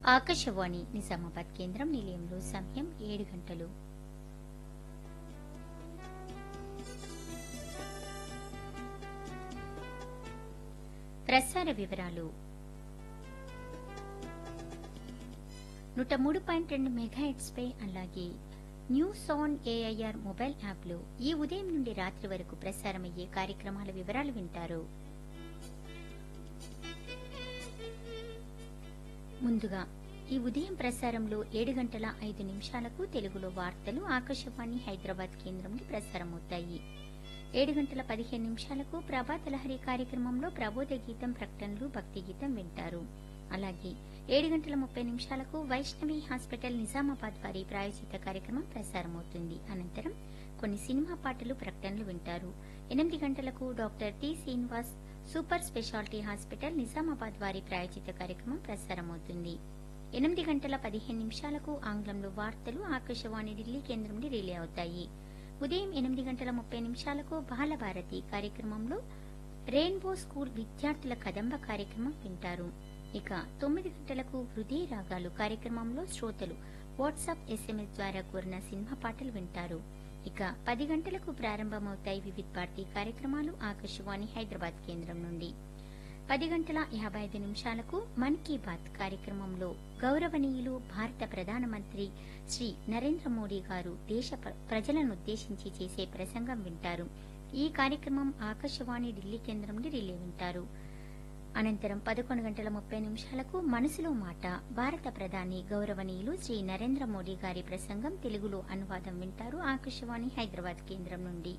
ఆకాశవాణి నిజామాబాద్ కేంద్రం నిలయంలో సమయం ఏడు గంటలు ప్రసార వివరాలు నూట మూడు పాయింట్ రెండు మెగాహెట్స్ పై అలాగే న్యూస్ ఆన్ ఏఐఆర్ మొబైల్ యాప్లో ఈ ఉదయం నుండి రాత్రి వరకు ప్రసారమయ్యే కార్యక్రమాల వివరాలు వింటారు ముందుగా ఈ ఉదయం ప్రసారంలో ఏడు గంటల ఐదు నిమిషాలకు తెలుగులో వార్తలు ఆకాశవాణి హైదరాబాద్ కేంద్రం నుండి ప్రసారమవుతాయి ఏడు గంటల పదిహేను నిమిషాలకు ప్రభాత లహరి కార్యక్రమంలో ప్రబోధ గీతం ప్రకటనలు భక్తి గీతం వింటారు అలాగే ఏడు గంటల ముప్పై నిమిషాలకు వైష్ణవి హాస్పిటల్ నిజామాబాద్ వారి ప్రాయోజిత కార్యక్రమం ప్రసారమవుతుంది అనంతరం కొన్ని సినిమా పాటలు ప్రకటనలు వింటారు ఎనిమిది గంటలకు doctor T Srinivas super speciality hospital Nizamabad వారి ప్రాయోజిత కార్యక్రమం ప్రసారమవుతుంది ఎనిమిది గంటల పదిహేను నిమిషాలకు ఆంగ్లంలో వార్తలు ఆకాశవాణి ఢిల్లీ కేంద్రం నుండి రిలే అవుతాయి ఉదయం ఎనిమిది గంటల ముప్పై నిమిషాలకు బాలభారతి కార్యక్రమంలో రెయిన్బో స్కూల్ విద్యార్థుల కదంబ కార్యక్రమం వింటారు ఇక తొమ్మిది గంటలకు హృదయ రాగాలు కార్యక్రమంలో శ్రోతలు వాట్సాప్ ఎస్ఎంఎస్ ద్వారా కోరిన సినిమా పాటలు వింటారు ఇక పది గంటలకు ప్రారంభమవుతాయి వివిధ్ భారతి కార్యక్రమాలు ఆకాశవాణి హైదరాబాద్ కేంద్రం నుండి పది గంటల యాభై ఐదు నిమిషాలకు మన్ కీ బాత్ కార్యక్రమంలో గౌరవనీయులు భారత ప్రధానమంత్రి శ్రీ నరేంద్ర మోడీ గారు దేశ ప్ర- ప్రజలను ఉద్దేశించి చేసే ప్రసంగం వింటారు ఈ కార్యక్రమం ఆకాశవాణి ఢిల్లీ కేంద్రం నుండి రిలే వింటారు అనంతరం పదకొండు గంటల ముప్పై నిమిషాలకు మనసులో మాట భారత ప్రధాని గౌరవనీయులు శ్రీ నరేంద్ర మోడీ గారి ప్రసంగం తెలుగులో అనువాదం వింటారు ఆకాశవాణి హైదరాబాద్ కేంద్రం నుండి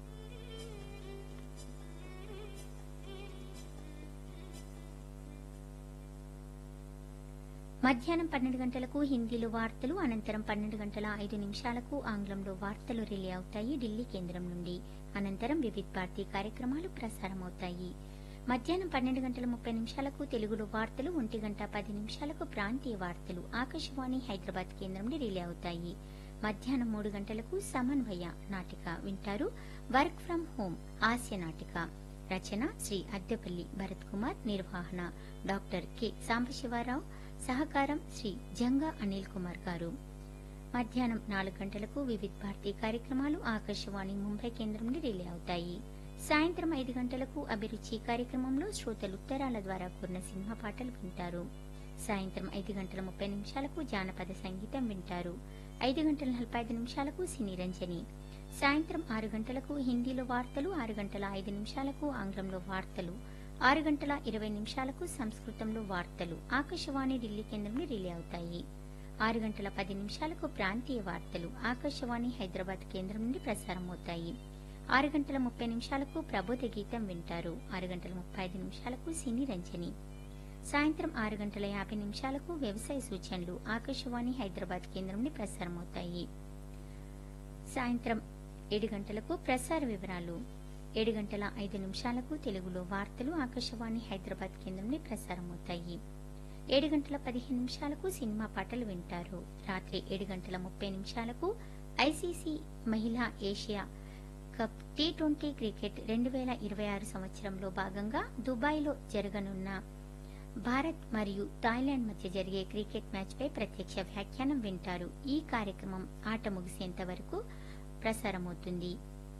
మధ్యాహ్నం పన్నెండు గంటలకు హిందీలో వార్తలు అనంతరం పన్నెండు గంటల ఐదు నిమిషాలకు ఆంగ్లంలో వార్తలు రిలే అవుతాయి ఢిల్లీ కేంద్రం నుండి అనంతరం వివిధ్ భారతి కార్యక్రమాలు ప్రసారమవుతాయి మధ్యాహ్నం పన్నెండు గంటల ముప్పై నిమిషాలకు తెలుగులో వార్తలు ఒంటి గంట పది నిమిషాలకు ప్రాంతీయ వార్తలు ఆకాశవాణి హైదరాబాద్ కేంద్రం నుండి రిలే అవుతాయి మధ్యాహ్నం మూడు గంటలకు సమన్వయ నాటిక వింటారు వర్క్ ఫ్రం హోం హాస్య నాటిక రచన శ్రీ అద్దెపల్లి భరత్ కుమార్ నిర్వహణ డాక్టర్ కె సాంబశివారావు సహకారం శ్రీ జంగా అనిల్ కుమార్ గారు మధ్యాహ్నం నాలుగు గంటలకు వివిధ్ భారతి కార్యక్రమాలు ఆకాశవాణి ముంబై కేంద్రం నుండి రిలే అవుతాయి సాయంత్రం ఐదు గంటలకు అభిరుచి కార్యక్రమంలో శ్రోతలు ఉత్తరాల ద్వారా కూరిన సినిమా పాటలు వింటారు సాయంత్రం ఐదు గంటల ముప్పై నిమిషాలకు జానపద సంగీతం వింటారు ఐదు గంటల నలభై ఐదు నిమిషాలకు సినీ రంజని సాయంత్రం ఆరు గంటలకు హిందీలో వార్తలు ఆరు గంటల ఐదు నిమిషాలకు ఆంగ్లంలో వార్తలు ఆరు గంటల ఇరవై నిమిషాలకు సంస్కృతంలో వార్తలు ఆకాశవాణి ఢిల్లీ కేంద్రం నుండి రిలే అవుతాయి ఆరు గంటల పది నిమిషాలకు ప్రాంతీయ వార్తలు ఆకాశవాణి హైదరాబాద్ కేంద్రం నుండి ప్రసారమవుతాయి ఆరు గంటల ముప్పై నిమిషాలకు ప్రబోధ గీతం వింటారు ఆరు గంటల ముప్పై ఐదు నిమిషాలకు సినీ రంజని సాయంత్రం ఆరు గంటల యాభై నిమిషాలకు వ్యవసాయ సూచనలు ఆకాశవాణి హైదరాబాద్ కేంద్రం నుండి ప్రసారమవుతాయి సాయంత్రం ఏడు గంటలకు ప్రసార వివరాలు ఏడు గంటల ఐదు నిమిషాలకు తెలుగులో వార్తలు ఆకాశవాణి హైదరాబాద్ కేంద్రం నుండి ప్రసారమవుతాయి ఏడు గంటల పదిహేను నిమిషాలకు సినిమా పాటలు వింటారు రాత్రి ఏడు గంటల ముప్పై నిమిషాలకు ఐసీసీ మహిళా Asia cup T twenty cricket రెండు వేల ఇరవై ఆరు సంవత్సరంలో భాగంగా దుబాయ్లో జరగనున్న భారత్ మరియు థాయిలాండ్ మధ్య జరిగే క్రికెట్ మ్యాచ్పై ప్రత్యక్ష వ్యాఖ్యానం వింటారు ఈ కార్యక్రమం ఆట ముగిసేంత వరకు ప్రసారమవుతుంది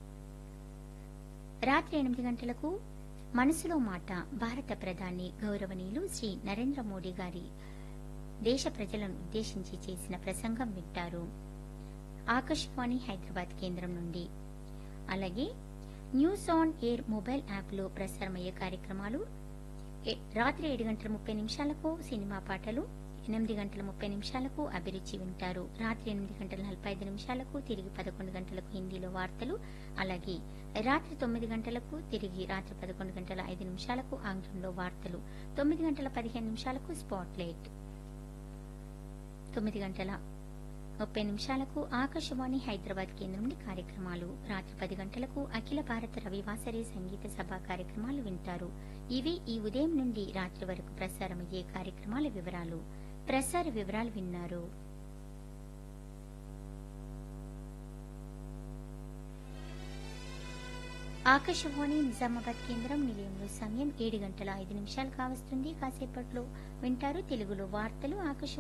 రాత్రి ఎనిమిది గంటలకు మనసులో మాట భారత ప్రధాని గౌరవనీయులు శ్రీ నరేంద్ర మోడీ గారి దేశ ప్రజలను ఉద్దేశించి చేసిన ప్రసంగం వింటారు ఆకాశవాణి హైదరాబాద్ కేంద్రం నుండి అలాగే న్యూస్ ఆన్ ఎయిర్ మొబైల్ యాప్లో ప్రసారమయ్యే కార్యక్రమాలు ఏ- రాత్రి ఏడు గంటల ముప్పై నిమిషాలకు సినిమా పాటలు ఎనిమిది గంటల ముప్పై నిమిషాలకు అభిరుచి వింటారు రాత్రి ఎనిమిది గంటల నలభై ఐదు నిమిషాలకు తిరిగి పదకొండు గంటలకు హిందీలో వార్తలు అలాగే రాత్రి తొమ్మిది గంటలకు తిరిగి రాత్రి పదకొండు గంటల ఐదు నిమిషాలకు ఆంగ్లంలో వార్తలు తొమ్మిది గంటల పదిహేను నిమిషాలకు స్పాట్ లైట్ తొమ్మిది గంటల ముప్పై నిమిషాలకు ఆకాశవాణి హైదరాబాద్ కేంద్రం నుండి కార్యక్రమాలు రాత్రి పది గంటలకు అఖిల భారత రవివాసరి సంగీత సభ కార్యక్రమాలు వింటారు ఇవి ఈ ఉదయం నుండి రాత్రి వరకు ప్రసారమయ్యే కార్యక్రమాల వివరాలు ప్రసార వివరాలు విన్నారు ఆకాశవాణి నిజామాబాద్ కేంద్రం నిలయంలో సమయం ఏడు గంటల ఐదు నిమిషాలు కావస్తుంది కాసేపట్లో వింటారు తెలుగులో వార్తలు ఆకాశ